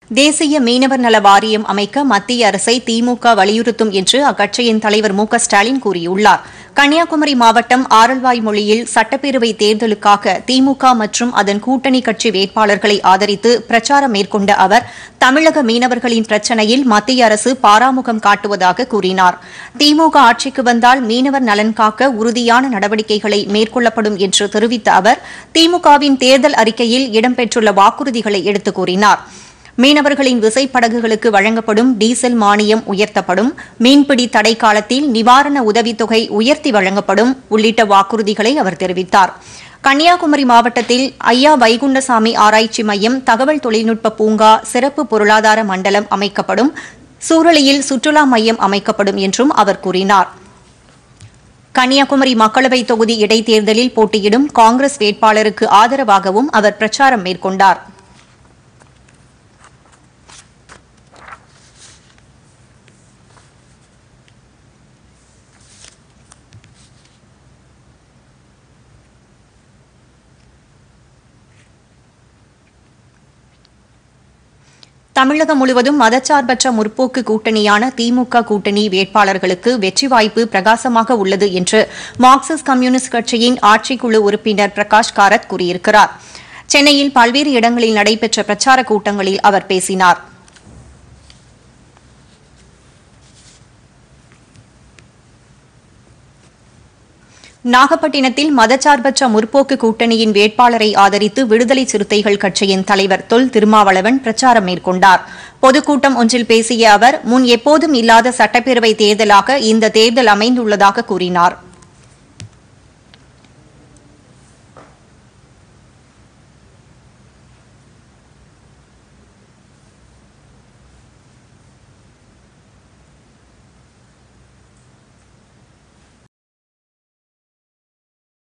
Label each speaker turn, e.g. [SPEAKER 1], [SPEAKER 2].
[SPEAKER 1] தேசிய மீனவர் நல வாரியம் அமைக்க மத்திய அரசை திமுக வலியுறுத்தும் என்று அக்கட்சியின் தலைவர் மு க ஸ்டாலின் கூறியுள்ளார் கன்னியாகுமரி மாவட்டம் ஆரல்வாய் மொழியில் சட்டப்பேரவை தேர்தலுக்காக திமுக மற்றும் அதன் கூட்டணி கட்சி வேட்பாளர்களை ஆதரித்து பிரச்சாரம் மேற்கொண்ட அவர் தமிழக மீனவர்களின் பிரச்சினையில் மத்திய அரசு பாராமுகம் காட்டுவதாக கூறினார் திமுக ஆட்சிக்கு வந்தால் மீனவர் நலன் காக்க உறுதியான நடவடிக்கைகளை மேற்கொள்ளப்படும் என்று தெரிவித்த அவர் திமுகவின் தேர்தல் அறிக்கையில் இடம்பெற்றுள்ள வாக்குறுதிகளை எடுத்துக் கூறினார் மீனவர்களின் விசைப்படகுகளுக்கு வழங்கப்படும் டீசல் மானியம் உயர்த்தப்படும் மீன்பிடி தடை காலத்தில் நிவாரண உதவித்தொகை உயர்த்தி வழங்கப்படும் உள்ளிட்ட வாக்குறுதிகளை அவர் தெரிவித்தார் கன்னியாகுமரி மாவட்டத்தில் ஐயா வைகுண்டசாமி ஆராய்ச்சி மையம் தகவல் தொழில்நுட்ப பூங்கா சிறப்பு பொருளாதார மண்டலம் அமைக்கப்படும் சூரளியில் சுற்றுலா மையம் அமைக்கப்படும் என்றும் அவர் கூறினார் கன்னியாகுமரி மக்களவைத் தொகுதி இடைத்தேர்தலில் போட்டியிடும் காங்கிரஸ் வேட்பாளருக்கு ஆதரவாகவும் அவர் பிரச்சாரம் மேற்கொண்டார் தமிழகம் முழுவதும் மதச்சார்பற்ற முற்போக்கு கூட்டணியான திமுக கூட்டணி வேட்பாளர்களுக்கு வெற்றி வாய்ப்பு பிரகாசமாக உள்ளது என்று மார்க்சிஸ்ட் கம்யூனிஸ்ட் கட்சியின் ஆட்சிக்குழு உறுப்பினர் பிரகாஷ் காரத் கூறியிருக்கிறார் சென்னையில் பல்வேறு இடங்களில் நடைபெற்ற பிரச்சாரக் கூட்டங்களில் அவர் பேசினார் நாகப்பட்டினத்தில் மதச்சார்பற்ற முற்போக்கு கூட்டணியின் வேட்பாளரை ஆதரித்து விடுதலை சிறுத்தைகள் கட்சியின் தலைவர் தொல் திருமாவளவன் பிரச்சாரம் மேற்கொண்டார் பொதுக்கூட்டம் ஒன்றில் பேசிய அவர் முன் எப்போதும் இல்லாத சட்டப்பேரவை தேர்தலாக இந்த தேர்தல் அமைந்துள்ளதாக கூறினாா்